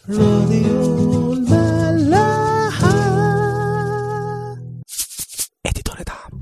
راديو الملاحة اديتور دعم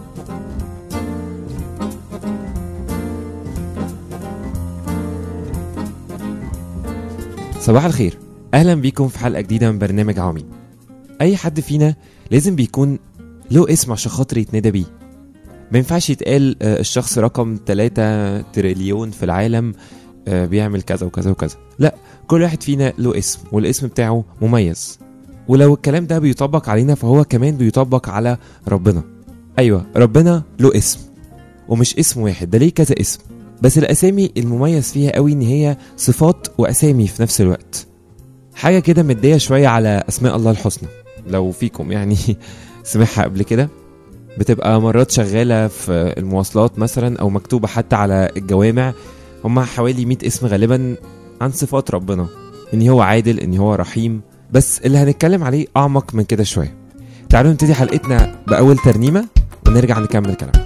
صباح الخير اهلا بيكم في حلقه جديده من برنامج عواميد اي حد فينا لازم بيكون له اسم عشان خاطر يتنادى بيه ما ينفعش يتقال آه، الشخص رقم 3 تريليون في العالم آه، بيعمل كذا وكذا وكذا لا كل واحد فينا له اسم والاسم بتاعه مميز ولو الكلام ده بيطبق علينا فهو كمان بيطبق على ربنا ايوه ربنا له اسم ومش اسم واحد ده ليه كذا اسم بس الاسامي المميز فيها قوي ان هي صفات واسامي في نفس الوقت حاجه كده مديه شويه على اسماء الله الحسنى لو فيكم يعني سمعها قبل كده بتبقى مرات شغاله في المواصلات مثلا او مكتوبه حتى على الجوامع هما حوالي 100 اسم غالبا عن صفات ربنا ان هو عادل ان هو رحيم بس اللي هنتكلم عليه اعمق من كده شويه تعالوا نبتدي حلقتنا باول ترنيمه ونرجع نكمل كلام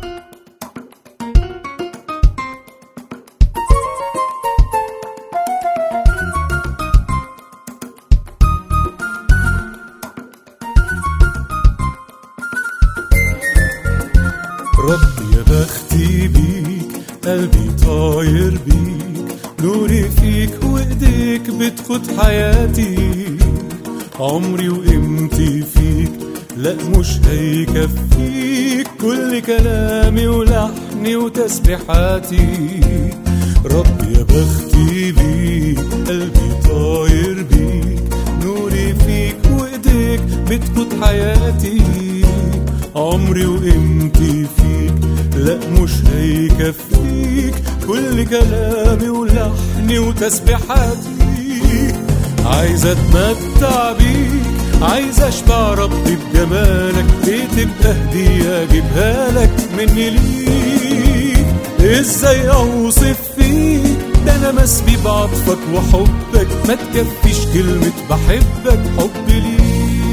ربي يا بختي بيك قلبي طاير بيك نوري فيك وايديك بتخد حياتي عمري وقيمتي فيك لا مش هيكفيك كل كلامي ولحني وتسبيحاتي ربي يا بختي بيك قلبي طاير بيك نوري فيك وايديك بتقود حياتي عمري وقيمتي فيك لا مش هيكفيك كل كلامي ولحني وتسبيحاتي عايز اتمتع بيك عايز اشبع ربي بجمالك ليه تبقى هدية اجيبها لك مني ليك ازاي اوصف فيك ده انا مسبي بعطفك وحبك ما تكفيش كلمة بحبك حب ليك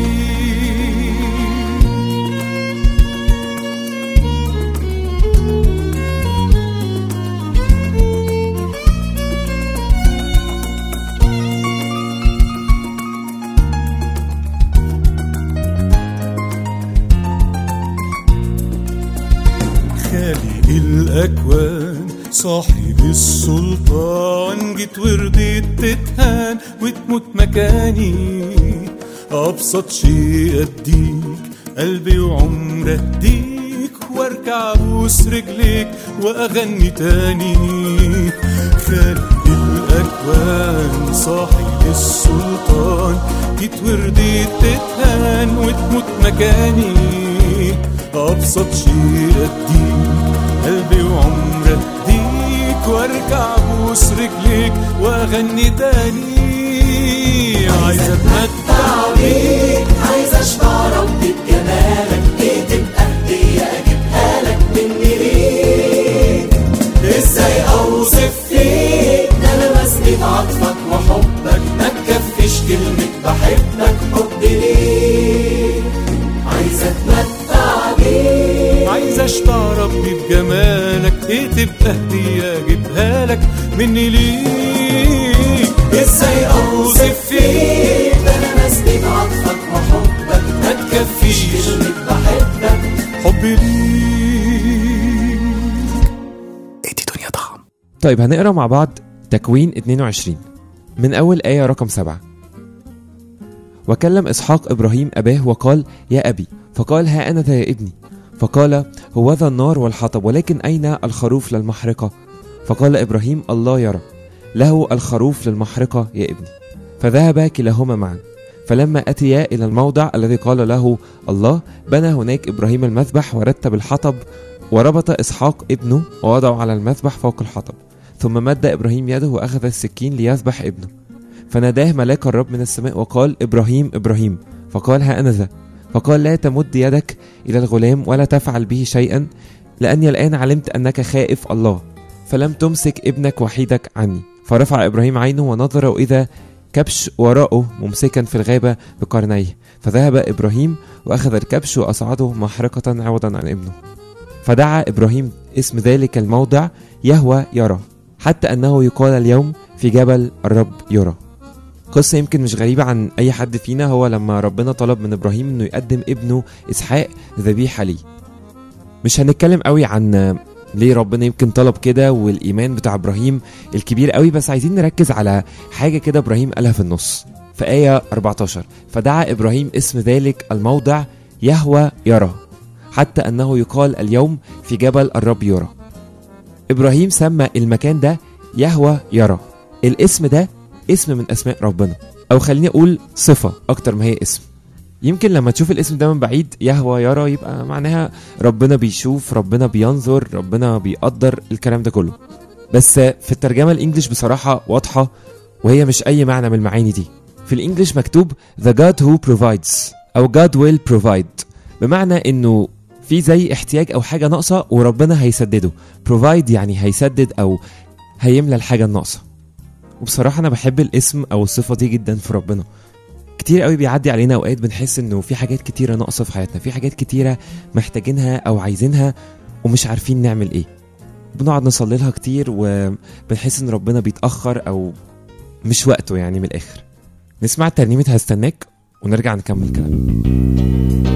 خالق الأكوان صاحب السلطان جيت ورضيت تتهان وتموت مكاني أبسط شيء أديك قلبي وعمر أديك واركع ابوس رجليك واغني تاني خالق الاكوان صاحب السلطان جيت ورديت تتهان وتموت مكاني ابسط شيء اديك قلبي وعمر اديك واركع ابوس رجليك واغني تاني عايز اتمتع بيك عايز اشبع ربي بجمالك ايه تبقى هدية اجيبها لك مني ليك ازاي اوصف فيك ده انا مسجد عطفك وحبك ما تكفيش كلمة بحبك حب ليك عايز اتمتع بيك عايز اشبع ربي بجمالك ايه تبقى هدية اجيبها لك مني ليك ازاي اوصف فيك ده انا مسجد عطفك وحبك ما تكفيش كلمة بحبك حبي ليك ادي دنيا ضخم طيب هنقرا مع بعض تكوين 22 من أول آية رقم سبعة وكلم إسحاق إبراهيم أباه وقال يا أبي فقال ها أنا ذا يا ابني فقال هو ذا النار والحطب ولكن أين الخروف للمحرقة فقال إبراهيم الله يرى له الخروف للمحرقة يا ابني فذهبا كلاهما معا فلما أتيا إلى الموضع الذي قال له الله بنى هناك إبراهيم المذبح ورتب الحطب وربط إسحاق ابنه ووضعه على المذبح فوق الحطب ثم مد إبراهيم يده وأخذ السكين ليذبح ابنه فناداه ملاك الرب من السماء وقال إبراهيم إبراهيم فقال ها أنا ذا فقال لا تمد يدك إلى الغلام ولا تفعل به شيئا لأني الآن علمت أنك خائف الله فلم تمسك ابنك وحيدك عني فرفع إبراهيم عينه ونظر وإذا كبش وراءه ممسكا في الغابة بقرنيه فذهب إبراهيم وأخذ الكبش وأصعده محرقة عوضا عن ابنه فدعا إبراهيم اسم ذلك الموضع يهوى يرى حتى أنه يقال اليوم في جبل الرب يرى قصة يمكن مش غريبة عن أي حد فينا هو لما ربنا طلب من إبراهيم إنه يقدم ابنه إسحاق ذبيحة ليه مش هنتكلم قوي عن ليه ربنا يمكن طلب كده والإيمان بتاع إبراهيم الكبير قوي بس عايزين نركز على حاجة كده إبراهيم قالها في النص في آية 14 فدعا إبراهيم اسم ذلك الموضع يهوى يرى حتى أنه يقال اليوم في جبل الرب يرى إبراهيم سمى المكان ده يهوى يرى الاسم ده اسم من أسماء ربنا أو خليني أقول صفة أكتر ما هي اسم يمكن لما تشوف الاسم ده من بعيد يهوى يرى يبقى معناها ربنا بيشوف ربنا بينظر ربنا بيقدر الكلام ده كله بس في الترجمة الإنجليش بصراحة واضحة وهي مش أي معنى من المعاني دي في الإنجليش مكتوب The God who provides أو God will provide بمعنى إنه في زي احتياج أو حاجة ناقصة وربنا هيسدده provide يعني هيسدد أو هيملى الحاجة الناقصة وبصراحة أنا بحب الاسم أو الصفة دي جدا في ربنا كتير قوي بيعدي علينا اوقات بنحس انه في حاجات كتيره ناقصه في حياتنا في حاجات كتيره محتاجينها او عايزينها ومش عارفين نعمل ايه بنقعد نصلي لها كتير وبنحس ان ربنا بيتاخر او مش وقته يعني من الاخر نسمع ترنيمه هستناك ونرجع نكمل كلامنا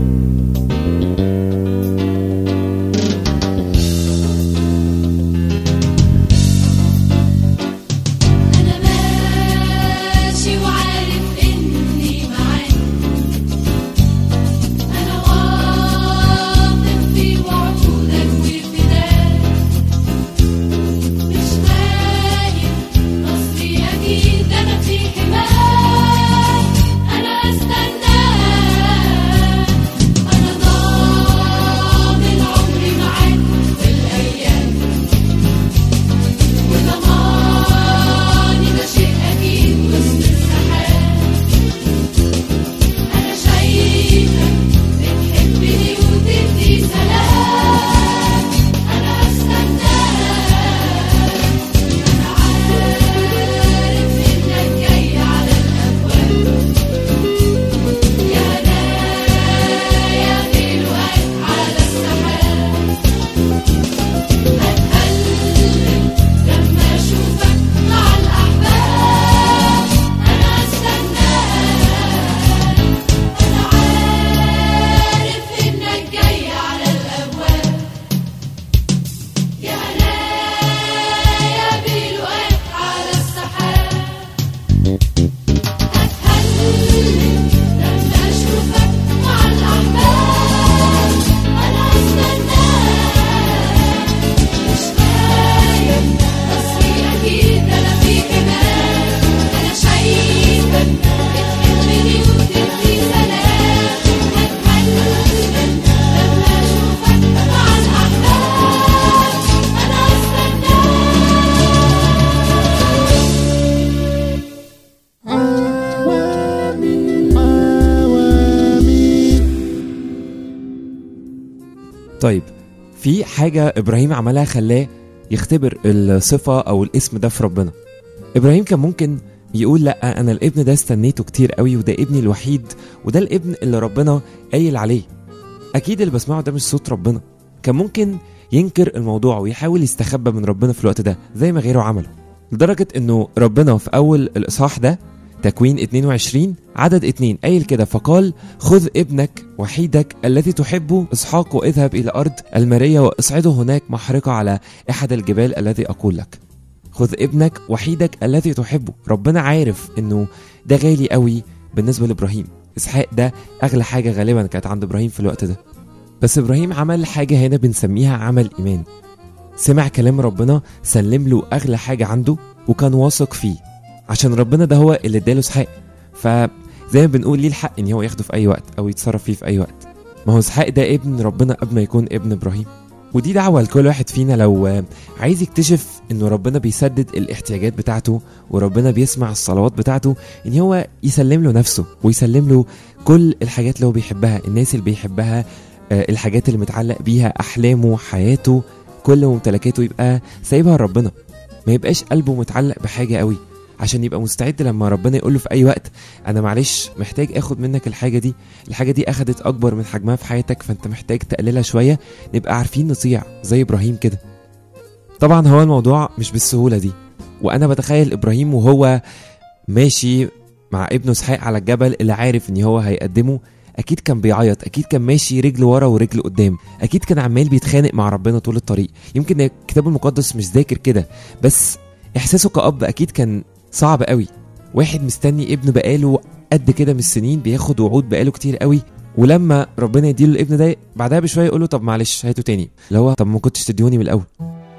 أنا ماشي وعارف إني معاك أنا واثق في وعودك وفداك مش خايف نصري أكيد أنا في حماك أنا أستناك أنا ضامن عمري معاك في الأيام وضماني ده شيء أكيد وسط السحاب أنا شايفك بتحبني وتدي سلام أنا هستناك أنا عارف إنك جاي على الأبواب يا هنايا غلوك على السحاب هتقلب لما اشوفك مع الاحباب انا استناك انا عارف انك جاي على الابواب يا هنايا بلقاك على السحاب هتهلل لما اشوفك مع الاحباب انا استناك مش خايف نصري أكيد أنا في حماك أنا شايفك بتحبني وتدي سلام هتهلل لما أشوفك مع الأحباب أنا أستناك طيب في حاجة إبراهيم عملها خلاه يختبر الصفة أو الاسم ده في ربنا إبراهيم كان ممكن يقول لأ أنا الابن ده استنيته كتير قوي وده ابني الوحيد وده الابن اللي ربنا قايل عليه أكيد اللي بسمعه ده مش صوت ربنا كان ممكن ينكر الموضوع ويحاول يستخبى من ربنا في الوقت ده زي ما غيره عمله لدرجة إنه ربنا في أول الإصحاح ده تكوين 22 عدد اتنين قايل كده فقال خذ ابنك وحيدك الذي تحبه اسحاق واذهب الى ارض المريه واصعده هناك محرقه على احد الجبال الذي اقول لك خذ ابنك وحيدك الذي تحبه ربنا عارف انه ده غالي قوي بالنسبه لابراهيم اسحاق ده اغلى حاجه غالبا كانت عند ابراهيم في الوقت ده بس ابراهيم عمل حاجه هنا بنسميها عمل ايمان سمع كلام ربنا سلم له اغلى حاجه عنده وكان واثق فيه عشان ربنا ده هو اللي اداله اسحاق فزي ما بنقول ليه الحق ان هو ياخده في اي وقت او يتصرف فيه في اي وقت ما هو اسحاق ده ابن ربنا قبل ما يكون ابن ابراهيم ودي دعوة لكل واحد فينا لو عايز يكتشف انه ربنا بيسدد الاحتياجات بتاعته وربنا بيسمع الصلوات بتاعته ان هو يسلم له نفسه ويسلم له كل الحاجات اللي هو بيحبها الناس اللي بيحبها آه، الحاجات اللي متعلق بيها احلامه حياته كل ممتلكاته يبقى سايبها لربنا ما يبقاش قلبه متعلق بحاجة قوي عشان يبقى مستعد لما ربنا يقول له في اي وقت انا معلش محتاج اخد منك الحاجه دي الحاجه دي اخدت اكبر من حجمها في حياتك فانت محتاج تقللها شويه نبقى عارفين نطيع زي ابراهيم كده طبعا هو الموضوع مش بالسهوله دي وانا بتخيل ابراهيم وهو ماشي مع ابنه اسحاق على الجبل اللي عارف ان هو هيقدمه اكيد كان بيعيط اكيد كان ماشي رجل ورا ورجل قدام اكيد كان عمال بيتخانق مع ربنا طول الطريق يمكن الكتاب المقدس مش ذاكر كده بس احساسه كأب اكيد كان صعب قوي واحد مستني ابنه بقاله قد كده من السنين بياخد وعود بقاله كتير قوي ولما ربنا يديله الابن ده بعدها بشويه يقول له طب معلش هاته تاني اللي هو طب ما كنتش تديوني من الاول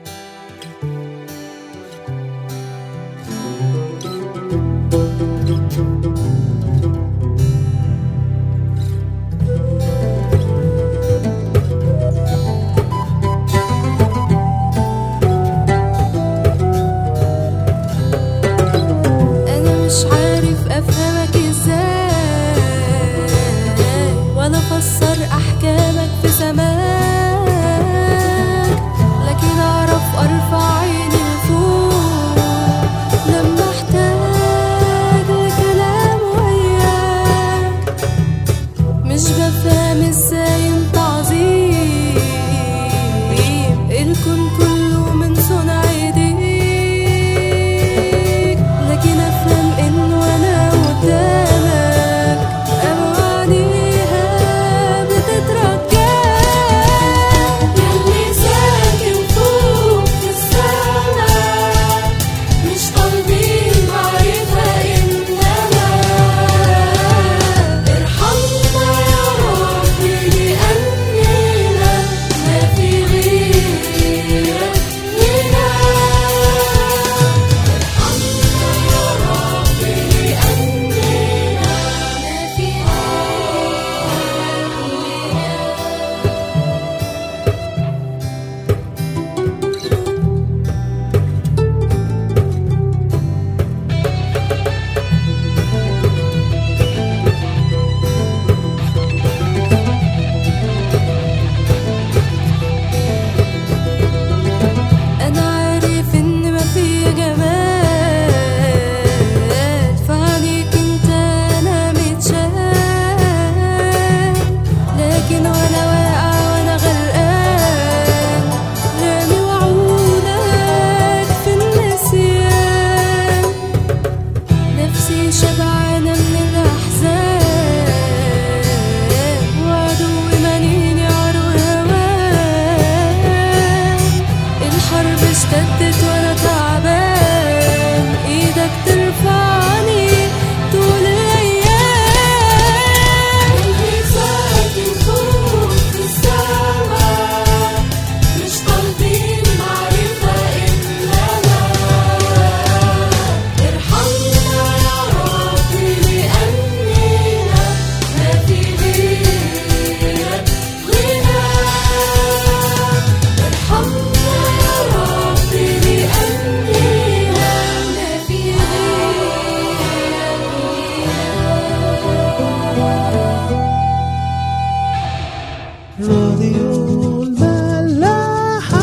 انا مش عارف افهمك ازاي ولا افسر احكامك في سماك لكن اعرف ارفع عيني لفوق لما احتاج لكلام وياك مش بفهم ازاي انت عظيم الكون كله من صنع ايديك لكن افهم انه انا قدامك اوانيها بتترجاك ياللي ساكن فوق في السماء مش طالبين معرفة إنما ارحمنا يا رب لأننا ما في غيرك لنا ارحمنا يا رب لأننا ما في غيرك لنا أنا عارف إن ما في جمال فعليك أنت أنا متشال لكن وأنا واقع وأنا غرقان رامي وعودك في النسيان نفسي شبعانة من الأحزان وعدوي ماليني عرو هواك الحرب اشتدت وانا تعبان ايدك ترفعني طول الايام اللي ساكن فوق في السماء مش طالبين معرفة إنما ارحمنا يا رب لأننا ما في غيرك غنى ارحمنا يا رب لأننا ما في غيرك راديو الملاحة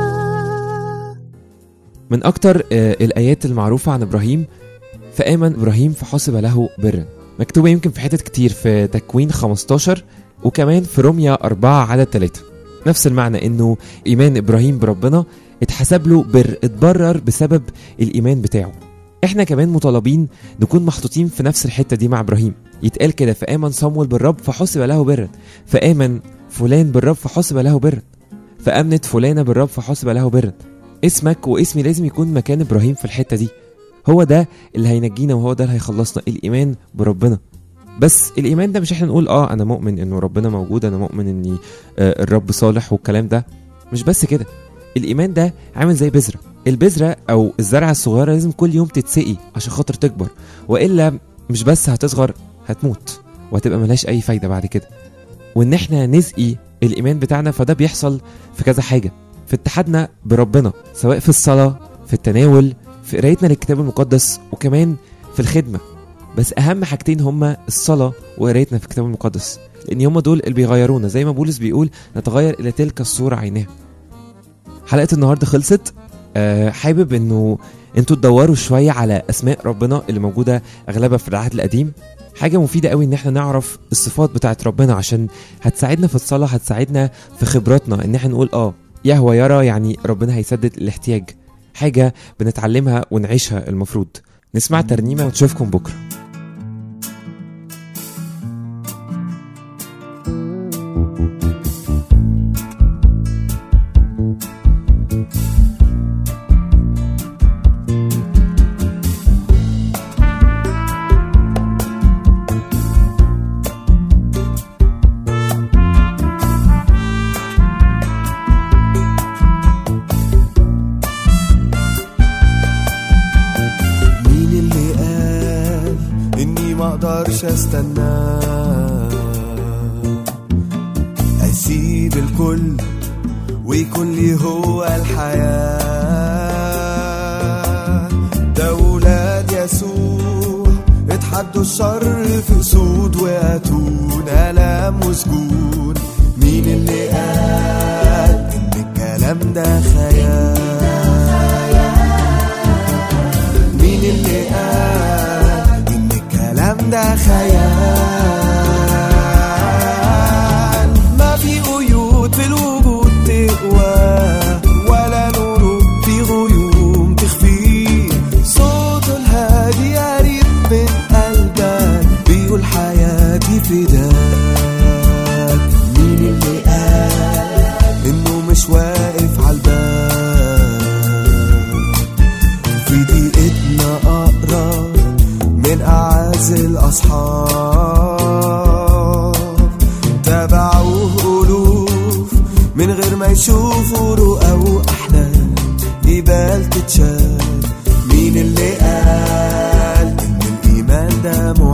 من أكتر آه، الآيات المعروفة عن إبراهيم فآمن إبراهيم فحسب له برا مكتوبة يمكن في حتت كتير في تكوين 15 وكمان في روميا 4 عدد 3 نفس المعنى إنه إيمان إبراهيم بربنا اتحسب له بر اتبرر بسبب الإيمان بتاعه احنا كمان مطالبين نكون محطوطين في نفس الحتة دي مع إبراهيم يتقال كده فآمن صمويل بالرب فحسب له برا فآمن فلان بالرب فحسب له برا فأمنت فلانة بالرب فحسب له برا اسمك واسمي لازم يكون مكان ابراهيم في الحته دي هو ده اللي هينجينا وهو ده اللي هيخلصنا الايمان بربنا بس الايمان ده مش احنا نقول اه انا مؤمن انه ربنا موجود انا مؤمن اني آه الرب صالح والكلام ده مش بس كده الايمان ده عامل زي بذره البذره او الزرعه الصغيره لازم كل يوم تتسقي عشان خاطر تكبر والا مش بس هتصغر هتموت وهتبقى ملهاش اي فايده بعد كده وان احنا نسقي الايمان بتاعنا فده بيحصل في كذا حاجه في اتحادنا بربنا سواء في الصلاة في التناول في قرايتنا للكتاب المقدس وكمان في الخدمة بس أهم حاجتين هما الصلاة وقرايتنا في الكتاب المقدس لأن هما دول اللي بيغيرونا زي ما بولس بيقول نتغير إلى تلك الصورة عيناها حلقة النهاردة خلصت أه حابب انه انتوا تدوروا شوية على اسماء ربنا اللي موجودة اغلبها في العهد القديم حاجة مفيدة قوي ان احنا نعرف الصفات بتاعت ربنا عشان هتساعدنا في الصلاة هتساعدنا في خبراتنا ان احنا نقول اه يهوى يرى يعني ربنا هيسدد الاحتياج حاجة بنتعلمها ونعيشها المفروض نسمع ترنيمة ونشوفكم بكرة مين اللي قال اني ما اقدرش استنى اسيب الكل ويكون لي هو الحياة ده ولاد يسوع اتحدوا الشر في اسود واتون الام وسجون مين اللي قال ان الكلام ده خيال مين اللي قال ان الكلام ده خيال ما في قيود في الوجود تقوى ولا نور في غيوم تخفي صوت الهادي قريب من قلبك بيقول حياتي فداك مين اللي قال انه مش واقف عالباب في دقيقتنا أقرب من أعز الأصحاب تابعوه ألوف من غير ما يشوفوا رؤى وأحلام جبال تتشال مين اللي قال إن الإيمان ده